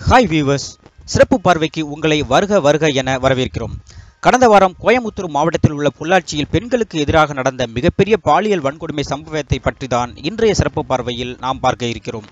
hi viewers சிறப்பு பார்வைக்கு உங்களை வருக வருக என வரவேற்கிறோம் கடந்த வாரம் கோயமுத்தூர் மாவட்டத்தில் உள்ள பொள்ளாச்சியில் பெண்களுக்கு எதிராக நடந்த மிகப்பெரிய பாலியல் வன்கொடுமை சம்பவத்தை பற்றி தான் இன்றைய சிறப்பு பார்வையில் நாம் பார்க்க இருக்கிறோம்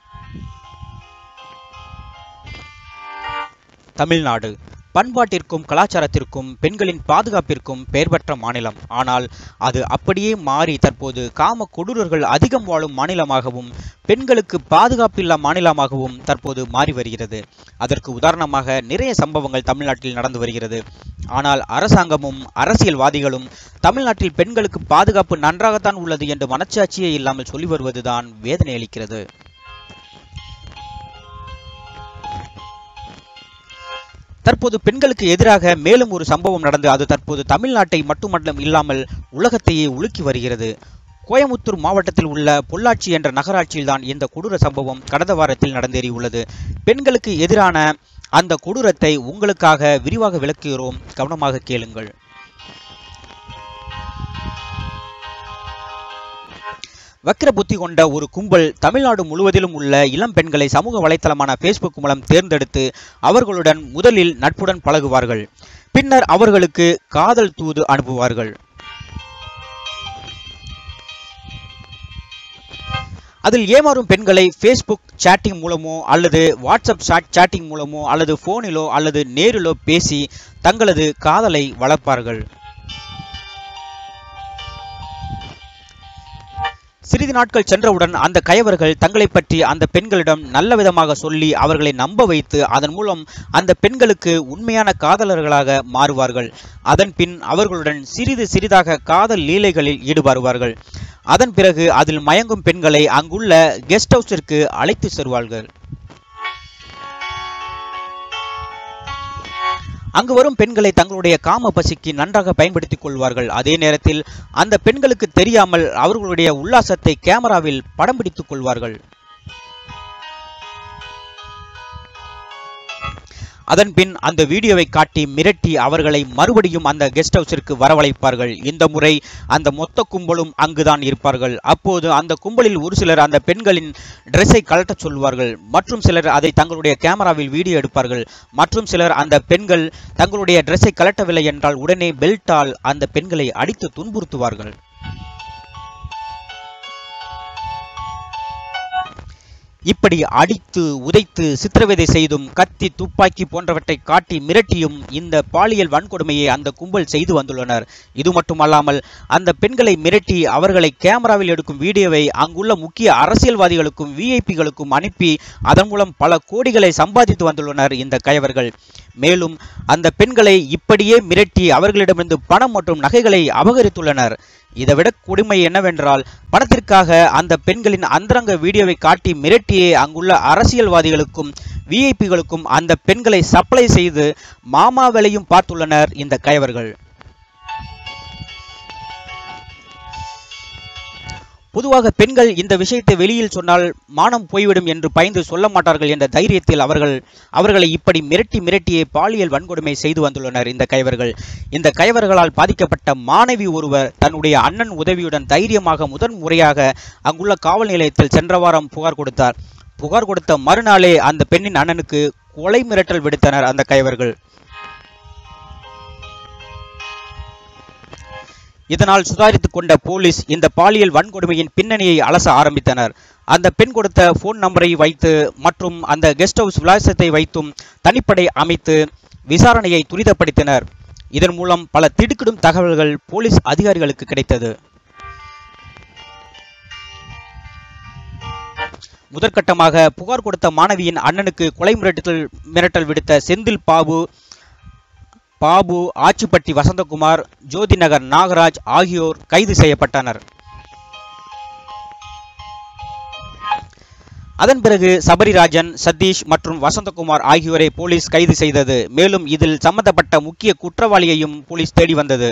தமிழ்நாடு பண்பாட்டிற்கும் கலாச்சாரத்திற்கும் பெண்களின் பாதுகாப்பிற்கும் பெயர் பெற்ற மாநிலம் ஆனால் அது அப்படியே மாறி தற்போது காம கொடூரர்கள் அதிகம் வாழும் மாநிலமாகவும் பெண்களுக்கு பாதுகாப்பில்லா மாநிலமாகவும் தற்போது மாறி வருகிறது அதற்கு உதாரணமாக நிறைய சம்பவங்கள் தமிழ்நாட்டில் நடந்து வருகிறது ஆனால் அரசாங்கமும் அரசியல்வாதிகளும் தமிழ்நாட்டில் பெண்களுக்கு பாதுகாப்பு நன்றாகத்தான் உள்ளது என்று மனச்சாட்சியே இல்லாமல் சொல்லி வருவதுதான் வேதனை அளிக்கிறது தற்போது பெண்களுக்கு எதிராக மேலும் ஒரு சம்பவம் நடந்து அது தற்போது தமிழ்நாட்டை மட்டுமல்ல இல்லாமல் உலகத்தையே உலுக்கி வருகிறது கோயமுத்தூர் மாவட்டத்தில் உள்ள பொள்ளாச்சி என்ற நகராட்சியில்தான் இந்த கொடூர சம்பவம் கடந்த வாரத்தில் நடந்தேறியுள்ளது பெண்களுக்கு எதிரான அந்த கொடூரத்தை உங்களுக்காக விரிவாக விளக்குகிறோம் கவனமாக கேளுங்கள் வக்கிர புத்தி கொண்ட ஒரு கும்பல் தமிழ்நாடு முழுவதிலும் உள்ள இளம் பெண்களை சமூக வலைத்தளமான ஃபேஸ்புக் மூலம் தேர்ந்தெடுத்து அவர்களுடன் முதலில் நட்புடன் பழகுவார்கள் பின்னர் அவர்களுக்கு காதல் தூது அனுப்புவார்கள் அதில் ஏமாறும் பெண்களை ஃபேஸ்புக் சேட்டிங் மூலமோ அல்லது வாட்ஸ்அப் சாட் சேட்டிங் மூலமோ அல்லது ஃபோனிலோ அல்லது நேரிலோ பேசி தங்களது காதலை வளர்ப்பார்கள் சிறிது நாட்கள் சென்றவுடன் அந்த கயவர்கள் தங்களை பற்றி அந்த பெண்களிடம் நல்ல விதமாக சொல்லி அவர்களை நம்ப வைத்து அதன் மூலம் அந்த பெண்களுக்கு உண்மையான காதலர்களாக மாறுவார்கள் அதன் பின் அவர்களுடன் சிறிது சிறிதாக காதல் லீலைகளில் ஈடுபடுவார்கள் அதன் பிறகு அதில் மயங்கும் பெண்களை அங்குள்ள கெஸ்ட் ஹவுஸிற்கு அழைத்து செல்வார்கள் அங்கு வரும் பெண்களை தங்களுடைய காம பசிக்கு நன்றாக பயன்படுத்திக் கொள்வார்கள் அதே நேரத்தில் அந்த பெண்களுக்கு தெரியாமல் அவர்களுடைய உல்லாசத்தை கேமராவில் படம் பிடித்துக் கொள்வார்கள் அதன் பின் அந்த வீடியோவை காட்டி மிரட்டி அவர்களை மறுபடியும் அந்த கெஸ்ட் ஹவுஸிற்கு வரவழைப்பார்கள் இந்த முறை அந்த மொத்த கும்பலும் அங்குதான் இருப்பார்கள் அப்போது அந்த கும்பலில் ஒரு சிலர் அந்த பெண்களின் ட்ரெஸ்ஸை கலட்டச் சொல்வார்கள் மற்றும் சிலர் அதை தங்களுடைய கேமராவில் வீடியோ எடுப்பார்கள் மற்றும் சிலர் அந்த பெண்கள் தங்களுடைய ட்ரெஸ்ஸை கலட்டவில்லை என்றால் உடனே பெல்ட்டால் அந்த பெண்களை அடித்து துன்புறுத்துவார்கள் இப்படி அடித்து உதைத்து சித்திரவதை செய்தும் கத்தி துப்பாக்கி போன்றவற்றை காட்டி மிரட்டியும் இந்த பாலியல் வன்கொடுமையை அந்த கும்பல் செய்து வந்துள்ளனர் இது மட்டுமல்லாமல் அந்த பெண்களை மிரட்டி அவர்களை கேமராவில் எடுக்கும் வீடியோவை அங்குள்ள முக்கிய அரசியல்வாதிகளுக்கும் விஐபிகளுக்கும் அனுப்பி அதன் மூலம் பல கோடிகளை சம்பாதித்து வந்துள்ளனர் இந்த கயவர்கள் மேலும் அந்த பெண்களை இப்படியே மிரட்டி அவர்களிடமிருந்து பணம் மற்றும் நகைகளை அபகரித்துள்ளனர் இதைவிட கொடுமை என்னவென்றால் பணத்திற்காக அந்த பெண்களின் அந்தரங்க வீடியோவை காட்டி மிரட்டியே அங்குள்ள அரசியல்வாதிகளுக்கும் விஐபிகளுக்கும் அந்த பெண்களை சப்ளை செய்து மாமா வேலையும் பார்த்துள்ளனர் இந்த கயவர்கள் பொதுவாக பெண்கள் இந்த விஷயத்தை வெளியில் சொன்னால் மானம் போய்விடும் என்று பயந்து சொல்ல மாட்டார்கள் என்ற தைரியத்தில் அவர்கள் அவர்களை இப்படி மிரட்டி மிரட்டியே பாலியல் வன்கொடுமை செய்து வந்துள்ளனர் இந்த கைவர்கள் இந்த கைவர்களால் பாதிக்கப்பட்ட மாணவி ஒருவர் தன்னுடைய அண்ணன் உதவியுடன் தைரியமாக முதன் முறையாக அங்குள்ள காவல் நிலையத்தில் சென்ற வாரம் புகார் கொடுத்தார் புகார் கொடுத்த மறுநாளே அந்த பெண்ணின் அண்ணனுக்கு கொலை மிரட்டல் விடுத்தனர் அந்த கைவர்கள் இதனால் சுதாரித்துக் கொண்ட போலீஸ் இந்த பாலியல் வன்கொடுமையின் பின்னணியை அலச ஆரம்பித்தனர் அந்த பெண் கொடுத்த போன் நம்பரை வைத்து மற்றும் அந்த கெஸ்ட் ஹவுஸ் விலாசத்தை வைத்தும் தனிப்படை அமைத்து விசாரணையை துரிதப்படுத்தினர் இதன் மூலம் பல திடுக்கிடும் தகவல்கள் போலீஸ் அதிகாரிகளுக்கு கிடைத்தது முதற்கட்டமாக புகார் கொடுத்த மாணவியின் அண்ணனுக்கு கொலை மிரட்டல் மிரட்டல் விடுத்த செந்தில் பாபு பாபு ஆச்சிப்பட்டி வசந்தகுமார் ஜோதி நகர் நாகராஜ் ஆகியோர் கைது செய்யப்பட்டனர் அதன் பிறகு சபரிராஜன் சதீஷ் மற்றும் வசந்தகுமார் ஆகியோரை போலீஸ் கைது செய்தது மேலும் இதில் சம்பந்தப்பட்ட முக்கிய குற்றவாளியையும் போலீஸ் தேடி வந்தது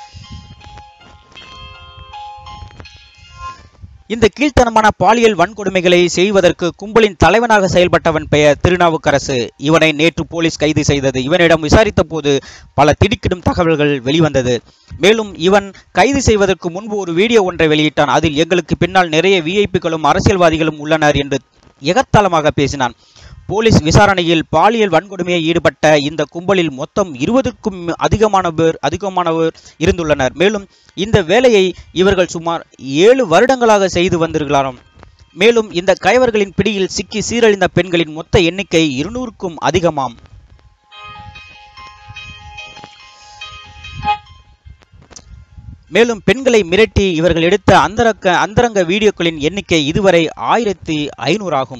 இந்த கீழ்த்தனமான பாலியல் வன்கொடுமைகளை செய்வதற்கு கும்பலின் தலைவனாக செயல்பட்டவன் பெயர் திருநாவுக்கரசு இவனை நேற்று போலீஸ் கைது செய்தது இவனிடம் விசாரித்த போது பல திடுக்கிடும் தகவல்கள் வெளிவந்தது மேலும் இவன் கைது செய்வதற்கு முன்பு ஒரு வீடியோ ஒன்றை வெளியிட்டான் அதில் எங்களுக்கு பின்னால் நிறைய விஐபிகளும் அரசியல்வாதிகளும் உள்ளனர் என்று எகத்தாளமாக பேசினான் போலீஸ் விசாரணையில் பாலியல் வன்கொடுமையில் ஈடுபட்ட இந்த கும்பலில் மொத்தம் இருபதுக்கும் அதிகமான பேர் அதிகமானவர் இருந்துள்ளனர் மேலும் இந்த வேலையை இவர்கள் சுமார் ஏழு வருடங்களாக செய்து வந்திருக்கிறாராம் மேலும் இந்த கயவர்களின் பிடியில் சிக்கி சீரழிந்த பெண்களின் மொத்த எண்ணிக்கை இருநூறுக்கும் அதிகமாம் மேலும் பெண்களை மிரட்டி இவர்கள் எடுத்த அந்தரங்க அந்தரங்க வீடியோக்களின் எண்ணிக்கை இதுவரை ஆயிரத்தி ஐநூறு ஆகும்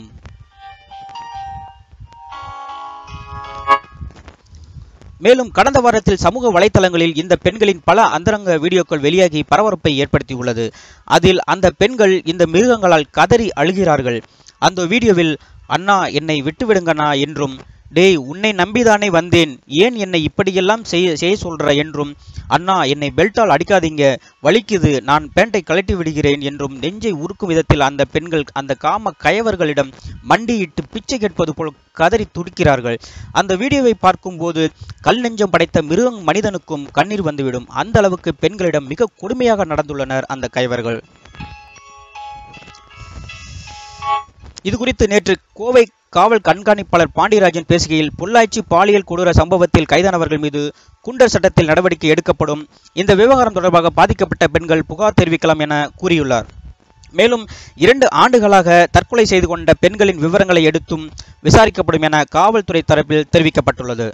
மேலும் கடந்த வாரத்தில் சமூக வலைத்தளங்களில் இந்த பெண்களின் பல அந்தரங்க வீடியோக்கள் வெளியாகி பரபரப்பை ஏற்படுத்தியுள்ளது அதில் அந்த பெண்கள் இந்த மிருகங்களால் கதறி அழுகிறார்கள் அந்த வீடியோவில் அண்ணா என்னை விட்டுவிடுங்கண்ணா என்றும் டேய் உன்னை நம்பிதானே வந்தேன் ஏன் என்னை இப்படியெல்லாம் செய்ய செய்ய சொல்ற என்றும் அண்ணா என்னை பெல்ட்டால் அடிக்காதீங்க வலிக்குது நான் பேண்டை கழட்டி விடுகிறேன் என்றும் நெஞ்சை உருக்கும் விதத்தில் அந்த பெண்கள் அந்த காம கயவர்களிடம் மண்டியிட்டு பிச்சை கேட்பது போல் கதறி துடிக்கிறார்கள் அந்த வீடியோவை பார்க்கும்போது கல் நெஞ்சம் படைத்த மிருகம் மனிதனுக்கும் கண்ணீர் வந்துவிடும் அந்த அளவுக்கு பெண்களிடம் மிக கொடுமையாக நடந்துள்ளனர் அந்த கயவர்கள் இது குறித்து நேற்று கோவை காவல் கண்காணிப்பாளர் பாண்டியராஜன் பேசுகையில் பொள்ளாச்சி பாலியல் கொடூர சம்பவத்தில் கைதானவர்கள் மீது குண்டர் சட்டத்தில் நடவடிக்கை எடுக்கப்படும் இந்த விவகாரம் தொடர்பாக பாதிக்கப்பட்ட பெண்கள் புகார் தெரிவிக்கலாம் என கூறியுள்ளார் மேலும் இரண்டு ஆண்டுகளாக தற்கொலை செய்து கொண்ட பெண்களின் விவரங்களை எடுத்தும் விசாரிக்கப்படும் என காவல்துறை தரப்பில் தெரிவிக்கப்பட்டுள்ளது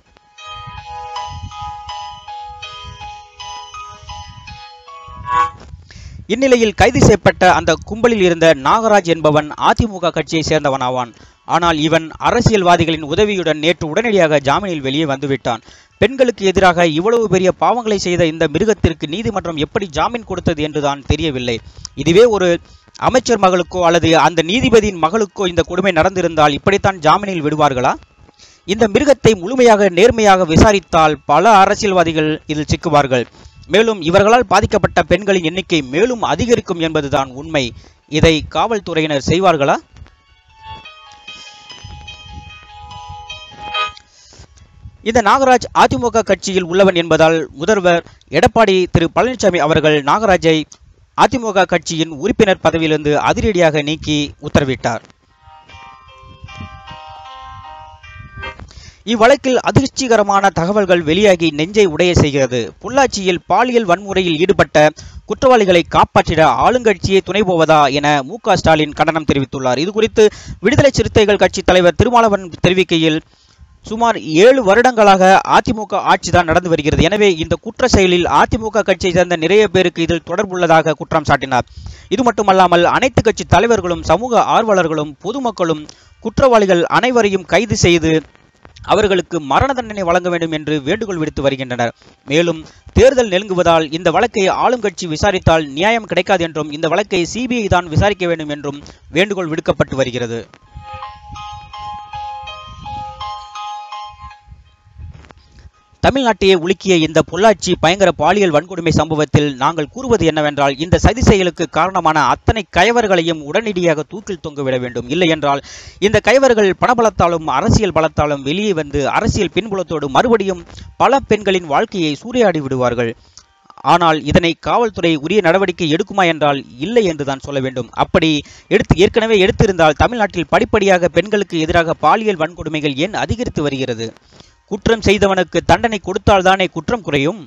இந்நிலையில் கைது செய்யப்பட்ட அந்த கும்பலில் இருந்த நாகராஜ் என்பவன் அதிமுக கட்சியை சேர்ந்தவனாவான் ஆனால் இவன் அரசியல்வாதிகளின் உதவியுடன் நேற்று உடனடியாக ஜாமீனில் வெளியே வந்துவிட்டான் பெண்களுக்கு எதிராக இவ்வளவு பெரிய பாவங்களை செய்த இந்த மிருகத்திற்கு நீதிமன்றம் எப்படி ஜாமீன் கொடுத்தது என்றுதான் தெரியவில்லை இதுவே ஒரு அமைச்சர் மகளுக்கோ அல்லது அந்த நீதிபதியின் மகளுக்கோ இந்த கொடுமை நடந்திருந்தால் இப்படித்தான் ஜாமீனில் விடுவார்களா இந்த மிருகத்தை முழுமையாக நேர்மையாக விசாரித்தால் பல அரசியல்வாதிகள் இதில் சிக்குவார்கள் மேலும் இவர்களால் பாதிக்கப்பட்ட பெண்களின் எண்ணிக்கை மேலும் அதிகரிக்கும் என்பதுதான் உண்மை இதை காவல்துறையினர் செய்வார்களா இந்த நாகராஜ் அதிமுக கட்சியில் உள்ளவன் என்பதால் முதல்வர் எடப்பாடி திரு பழனிசாமி அவர்கள் நாகராஜை அதிமுக கட்சியின் உறுப்பினர் பதவியிலிருந்து அதிரடியாக நீக்கி உத்தரவிட்டார் இவ்வழக்கில் அதிர்ச்சிகரமான தகவல்கள் வெளியாகி நெஞ்சை உடைய செய்கிறது பொள்ளாச்சியில் பாலியல் வன்முறையில் ஈடுபட்ட குற்றவாளிகளை காப்பாற்றிட ஆளுங்கட்சியே துணை போவதா என மு க ஸ்டாலின் கண்டனம் தெரிவித்துள்ளார் இது குறித்து விடுதலை சிறுத்தைகள் கட்சி தலைவர் திருமாவளவன் தெரிவிக்கையில் சுமார் ஏழு வருடங்களாக அதிமுக ஆட்சிதான் நடந்து வருகிறது எனவே இந்த குற்ற செயலில் அதிமுக கட்சியை சேர்ந்த நிறைய பேருக்கு இதில் தொடர்புள்ளதாக குற்றம் சாட்டினார் இது மட்டுமல்லாமல் அனைத்து கட்சி தலைவர்களும் சமூக ஆர்வலர்களும் பொதுமக்களும் குற்றவாளிகள் அனைவரையும் கைது செய்து அவர்களுக்கு மரண தண்டனை வழங்க வேண்டும் என்று வேண்டுகோள் விடுத்து வருகின்றனர் மேலும் தேர்தல் நெருங்குவதால் இந்த வழக்கை ஆளும் கட்சி விசாரித்தால் நியாயம் கிடைக்காது என்றும் இந்த வழக்கை சிபிஐ தான் விசாரிக்க வேண்டும் என்றும் வேண்டுகோள் விடுக்கப்பட்டு வருகிறது தமிழ்நாட்டையே உலுக்கிய இந்த பொள்ளாச்சி பயங்கர பாலியல் வன்கொடுமை சம்பவத்தில் நாங்கள் கூறுவது என்னவென்றால் இந்த சதி செயலுக்கு காரணமான அத்தனை கயவர்களையும் உடனடியாக தூக்கில் தொங்கவிட வேண்டும் இல்லை என்றால் இந்த கயவர்கள் பணபலத்தாலும் அரசியல் பலத்தாலும் வெளியே வந்து அரசியல் பின்புலத்தோடு மறுபடியும் பல பெண்களின் வாழ்க்கையை சூறையாடி விடுவார்கள் ஆனால் இதனை காவல்துறை உரிய நடவடிக்கை எடுக்குமா என்றால் இல்லை என்றுதான் சொல்ல வேண்டும் அப்படி எடுத்து ஏற்கனவே எடுத்திருந்தால் தமிழ்நாட்டில் படிப்படியாக பெண்களுக்கு எதிராக பாலியல் வன்கொடுமைகள் ஏன் அதிகரித்து வருகிறது குற்றம் செய்தவனுக்கு தண்டனை கொடுத்தால்தானே குற்றம் குறையும்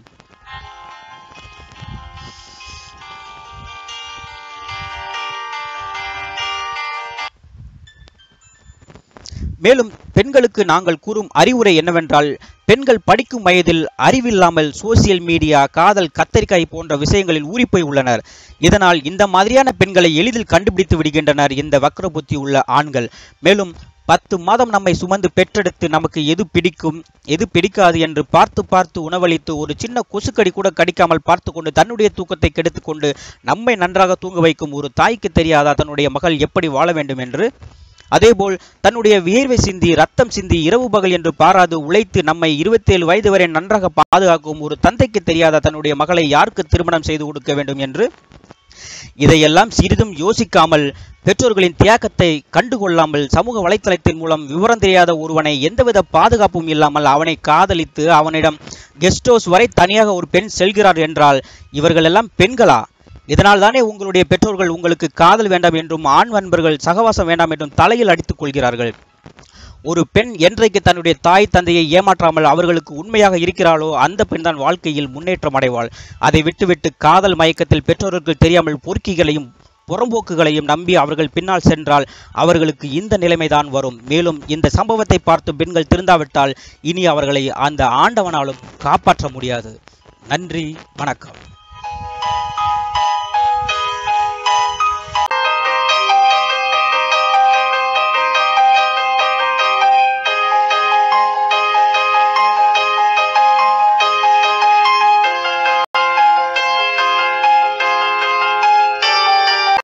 மேலும் பெண்களுக்கு நாங்கள் கூறும் அறிவுரை என்னவென்றால் பெண்கள் படிக்கும் வயதில் அறிவில்லாமல் சோசியல் மீடியா காதல் கத்தரிக்காய் போன்ற விஷயங்களில் ஊறிப்போய் உள்ளனர் இதனால் இந்த மாதிரியான பெண்களை எளிதில் கண்டுபிடித்து விடுகின்றனர் இந்த வக்ர புத்தி உள்ள ஆண்கள் மேலும் பத்து மாதம் நம்மை சுமந்து பெற்றெடுத்து நமக்கு எது பிடிக்கும் எது பிடிக்காது என்று பார்த்து பார்த்து உணவளித்து ஒரு சின்ன கொசுக்கடி கூட கடிக்காமல் பார்த்து கொண்டு தன்னுடைய தூக்கத்தை கெடுத்து கொண்டு நம்மை நன்றாக தூங்க வைக்கும் ஒரு தாய்க்கு தெரியாதா தன்னுடைய மகள் எப்படி வாழ வேண்டும் என்று அதேபோல் தன்னுடைய வியர்வை சிந்தி ரத்தம் சிந்தி இரவு பகல் என்று பாராது உழைத்து நம்மை இருபத்தேழு வயது வரை நன்றாக பாதுகாக்கும் ஒரு தந்தைக்கு தெரியாத தன்னுடைய மகளை யாருக்கு திருமணம் செய்து கொடுக்க வேண்டும் என்று இதையெல்லாம் சிறிதும் யோசிக்காமல் பெற்றோர்களின் தியாகத்தை கண்டுகொள்ளாமல் சமூக வலைத்தளத்தின் மூலம் விவரம் தெரியாத ஒருவனை எந்தவித பாதுகாப்பும் இல்லாமல் அவனை காதலித்து அவனிடம் கெஸ்ட் ஹவுஸ் வரை தனியாக ஒரு பெண் செல்கிறார் என்றால் இவர்களெல்லாம் பெண்களா இதனால் தானே உங்களுடைய பெற்றோர்கள் உங்களுக்கு காதல் வேண்டாம் என்றும் ஆண் நண்பர்கள் சகவாசம் வேண்டாம் என்றும் தலையில் அடித்துக் கொள்கிறார்கள் ஒரு பெண் என்றைக்கு தன்னுடைய தாய் தந்தையை ஏமாற்றாமல் அவர்களுக்கு உண்மையாக இருக்கிறாளோ அந்த பெண் தான் வாழ்க்கையில் முன்னேற்றம் அடைவாள் அதை விட்டுவிட்டு காதல் மயக்கத்தில் பெற்றோருக்கு தெரியாமல் பொறுக்கிகளையும் புறம்போக்குகளையும் நம்பி அவர்கள் பின்னால் சென்றால் அவர்களுக்கு இந்த நிலைமைதான் வரும் மேலும் இந்த சம்பவத்தை பார்த்து பெண்கள் திருந்தாவிட்டால் இனி அவர்களை அந்த ஆண்டவனாலும் காப்பாற்ற முடியாது நன்றி வணக்கம்